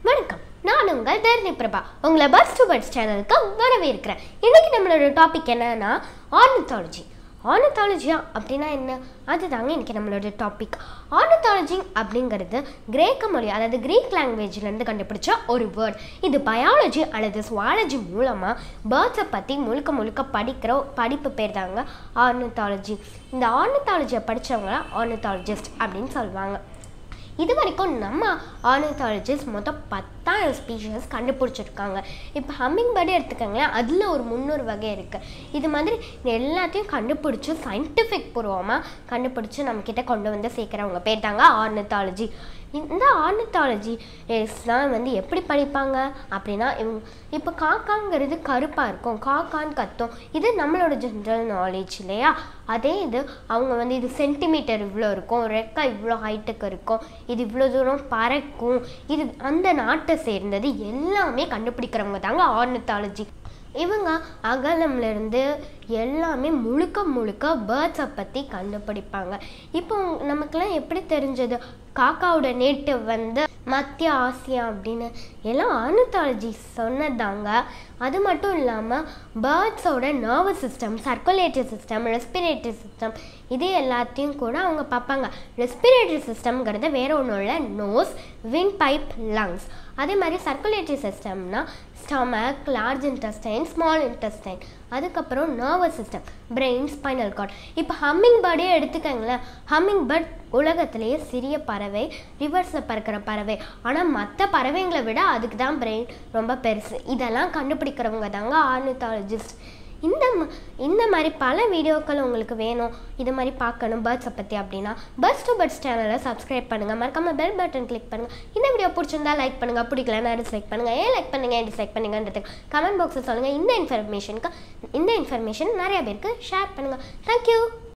வணக்கம் நான் உங்கள் தர்ணி பிரபா உங்களை பஸ் டு பட்ஸ் சேனலுக்கு வரவேற்கிறேன் இன்னைக்கு நம்மளோட டாபிக் என்னன்னா ஆர்னித்தாலஜி ஆர்னித்தாலஜியா அப்படின்னா என்ன அதுதாங்க இன்னைக்கு நம்மளோட டாபிக் ஆர்னித்தாலஜி அப்படிங்கிறது கிரேக்க மொழி அதாவது கிரீக் லாங்குவேஜ்லேருந்து கண்டுபிடிச்ச ஒரு வேர்ட் இது பயாலஜி அல்லது சுவாலஜி மூலமாக பேர்ட்ஸை பற்றி முழுக்க முழுக்க படிக்கிற படிப்பு பேர் தாங்க ஆர்னித்தாலஜி இந்த ஆர்னித்தாலஜியை படித்தவங்கள ஆர்னித்தாலஜிஸ்ட் அப்படின்னு சொல்லுவாங்க இது வரைக்கும் நம்ம ஆர்னித்தாலஜிஸ்ட் மொத்தம் பத்தாயிரம் ஸ்பீஷஸ் கண்டுபிடிச்சிருக்காங்க இப்போ ஹம்மிங் பேர்டே எடுத்துக்கோங்களேன் அதில் ஒரு முந்நூறு வகை இருக்குது இது மாதிரி இது எல்லாத்தையும் கண்டுபிடிச்சி சயின்டிஃபிக் பூர்வமாக கண்டுபிடிச்சி நம்மக்கிட்ட கொண்டு வந்து சேர்க்குறவங்க பேர் தாங்க ஆர்னித்தாலஜி இந்த ஆர்னித்தாலஜி தான் வந்து எப்படி படிப்பாங்க அப்படின்னா இவங்க இப்போ காக்காங்கிறது கருப்பாக இருக்கும் காக்கான்னு கத்தும் இது நம்மளோட ஜென்ரல் நாலேஜ் இல்லையா அதே இது அவங்க வந்து இது சென்டிமீட்டர் இவ்வளோ இருக்கும் ரெக்கை இவ்வளோ ஹைட்டுக்கு இருக்கும் இது இவ்வளோ தூரம் பறக்கும் இது அந்த நாட்டை சேர்ந்தது எல்லாமே கண்டுபிடிக்கிறவங்க தாங்க ஆர்னித்தாலஜி இவங்க அகலம்லேருந்து எல்லாமே முழுக்க முழுக்க பேர்ட்ஸை பற்றி கண்டுபிடிப்பாங்க இப்போ நமக்கெல்லாம் எப்படி தெரிஞ்சது காக்காவோட நேட்டிவ் வந்து மத்திய ஆசியா அப்படின்னு எல்லாம் ஆர்னித்தாலஜி சொன்னதாங்க அது மட்டும் இல்லாமல் பேர்ட்ஸோட nervous system circulatory system respiratory system இது எல்லாத்தையும் கூட அவங்க பார்ப்பாங்க ரெஸ்பிரேட்டரி சிஸ்டம்ங்கிறது வேற ஒன்றும் இல்லை நோஸ் வின் பைப் லங்ஸ் அதே மாதிரி சர்க்குலேட்டரி சிஸ்டம்னா stomach large intestine small intestine அதுக்கப்புறம் nervous system brain spinal cord இப்போ ஹம்மிங் பேர்டே எடுத்துக்கங்களேன் ஹம்மிங் பேர்ட் உலகத்திலேயே சிறிய பறவை ரிவர்ஸில் பறக்கிற பறவை ஆனால் மற்ற பறவைங்களை விட அதுக்கு தான் பிரெயின் ரொம்ப பெருசு இதெல்லாம் கண்டுபிடிக்கிறவங்க தாங்க ஆர்னித்தாலஜிஸ்ட் இந்த ம- இந்த மாதிரி பல வீடியோக்கள் உங்களுக்கு வேணும் இது மாதிரி பார்க்கணும் பேர்ட்ஸை பற்றி அப்படின்னா பஸ் டு பட்ஸ் சேனலை சப்ஸ்கிரைப் பண்ணுங்கள் மறக்காம பெல் பட்டன் கிளிக் பண்ணுங்கள் இந்த வீடியோ பிடிச்சிருந்தா லைக் பண்ணுங்கள் பிடிக்கலன்னா டிஸ்லைக் பண்ணுங்கள் ஏன் லைக் பண்ணுங்க ஏன் டிஸ்லைக் பண்ணுங்கன்றதுக்கு கமெண்ட் பாக்ஸில் சொல்லுங்கள் இந்த இன்ஃபர்மேஷனுக்கு இந்த இன்ஃபர்மேஷன் நிறைய பேருக்கு ஷேர் பண்ணுங்கள் தேங்க்யூ